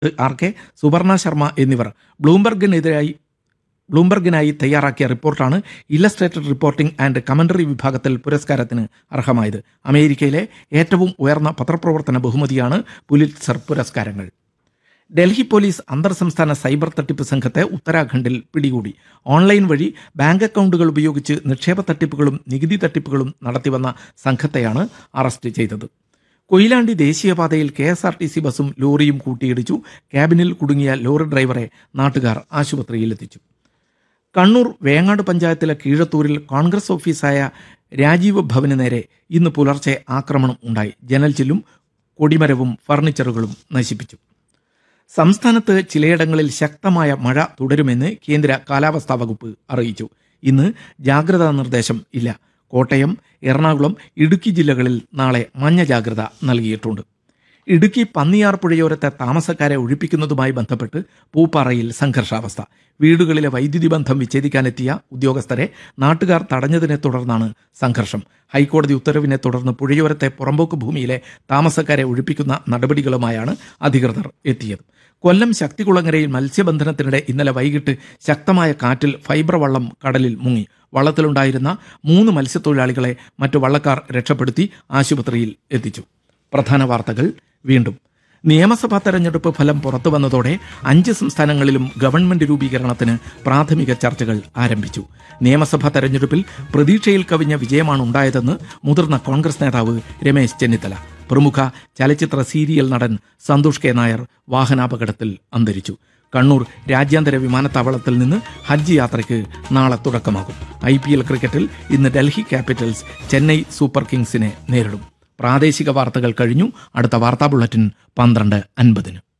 R K സുവർണ ശർമ്മ എന്നിവർ ബ്ലൂംബർഗിനെതിരായി ബ്ലൂംബർഗിനായി തയ്യാറാക്കിയ റിപ്പോർട്ടാണ് ഇല്ലസ്ട്രേറ്റഡ് റിപ്പോർട്ടിംഗ് ആൻഡ് കമന്ററി വിഭാഗത്തിൽ പുരസ്കാരത്തിന് അർഹമായത് അമേരിക്കയിലെ ഏറ്റവും ഉയർന്ന പത്രപ്രവർത്തന ബഹുമതിയാണ് പുലിറ്റ്സർ പുരസ്കാരങ്ങൾ ഡൽഹി പോലീസ് അന്തർ സംസ്ഥാന സൈബർ തട്ടിപ്പ് സംഘത്തെ ഉത്തരാഖണ്ഡിൽ പിടികൂടി ഓൺലൈൻ വഴി ബാങ്ക് അക്കൗണ്ടുകൾ ഉപയോഗിച്ച് നിക്ഷേപ തട്ടിപ്പുകളും നികുതി തട്ടിപ്പുകളും നടത്തിവന്ന സംഘത്തെയാണ് അറസ്റ്റ് ചെയ്തത് കൊയിലാണ്ടി ദേശീയപാതയിൽ K S R T C ബസും ലോറിയും കൂട്ടിയിടിച്ചു ക്യാബിനിൽ കുടുങ്ങിയ ലോറി ഡ്രൈവറെ നാട്ടുകാർ ആശുപത്രിയിലെത്തിച്ചു കണ്ണൂർ വേങ്ങാട് പഞ്ചായത്തിലെ കീഴത്തൂരിൽ കോൺഗ്രസ് ഓഫീസായ രാജീവ് ഭവന് നേരെ ഇന്ന് പുലർച്ചെ ആക്രമണം ഉണ്ടായി ജനൽച്ചില്ലും കൊടിമരവും ഫർണിച്ചറുകളും നശിപ്പിച്ചു സംസ്ഥാനത്ത് ചിലയിടങ്ങളിൽ ശക്തമായ മഴ തുടരുമെന്ന് കേന്ദ്ര കാലാവസ്ഥാ വകുപ്പ് അറിയിച്ചു ഇന്ന് ജാഗ്രതാ നിർദ്ദേശം ഇല്ല കോട്ടയം എറണാകുളം ഇടുക്കി ജില്ലകളിൽ നാളെ മഞ്ഞ ജാഗ്രത നൽകിയിട്ടുണ്ട് ഇടുക്കി പന്നിയാർ പുഴയോരത്തെ താമസക്കാരെ ഒഴിപ്പിക്കുന്നതുമായി ബന്ധപ്പെട്ട് പൂപ്പാറയിൽ സംഘർഷാവസ്ഥ വീടുകളിലെ വൈദ്യുതി ബന്ധം വിച്ഛേദിക്കാനെത്തിയ ഉദ്യോഗസ്ഥരെ നാട്ടുകാർ തടഞ്ഞതിനെ തുടർന്നാണ് സംഘർഷം ഹൈക്കോടതി ഉത്തരവിനെ തുടർന്ന് പുഴയോരത്തെ പുറമ്പോക്ക് ഭൂമിയിലെ താമസക്കാരെ ഒഴിപ്പിക്കുന്ന നടപടികളുമായാണ് അധികൃതർ എത്തിയത് കൊല്ലം ശക്തികുളങ്ങരയിൽ മത്സ്യബന്ധനത്തിനിടെ ഇന്നലെ വൈകിട്ട് ശക്തമായ കാറ്റിൽ ഫൈബർ വള്ളം കടലിൽ മുങ്ങി വള്ളത്തിലുണ്ടായിരുന്ന മൂന്ന് മത്സ്യത്തൊഴിലാളികളെ മറ്റു വള്ളക്കാർ രക്ഷപ്പെടുത്തി ആശുപത്രിയിൽ എത്തിച്ചു പ്രധാന വാർത്തകൾ വീണ്ടും നിയമസഭാ തെരഞ്ഞെടുപ്പ് ഫലം പുറത്തു വന്നതോടെ അഞ്ച് സംസ്ഥാനങ്ങളിലും ഗവൺമെന്റ് രൂപീകരണത്തിന് പ്രാഥമിക ചർച്ചകൾ ആരംഭിച്ചു നിയമസഭാ തെരഞ്ഞെടുപ്പിൽ പ്രതീക്ഷയിൽ കവിഞ്ഞ വിജയമാണ് ഉണ്ടായതെന്ന് മുതിർന്ന കോൺഗ്രസ് നേതാവ് രമേശ് ചെന്നിത്തല പ്രമുഖ ചലച്ചിത്ര സീരിയൽ നടൻ സന്തോഷ് കെ നായർ വാഹനാപകടത്തിൽ അന്തരിച്ചു കണ്ണൂർ രാജ്യാന്തര വിമാനത്താവളത്തിൽ നിന്ന് ഹജ്ജ് യാത്രയ്ക്ക് നാളെ തുടക്കമാകും ഐ പി എൽ ക്രിക്കറ്റിൽ ഇന്ന് ഡൽഹി ക്യാപിറ്റൽസ് ചെന്നൈ സൂപ്പർ കിങ്സിനെ നേരിടും പ്രാദേശിക വാർത്തകൾ കഴിഞ്ഞു അടുത്ത വാർത്താ ബുള്ളറ്റിൻ പന്ത്രണ്ട് അൻപതിന്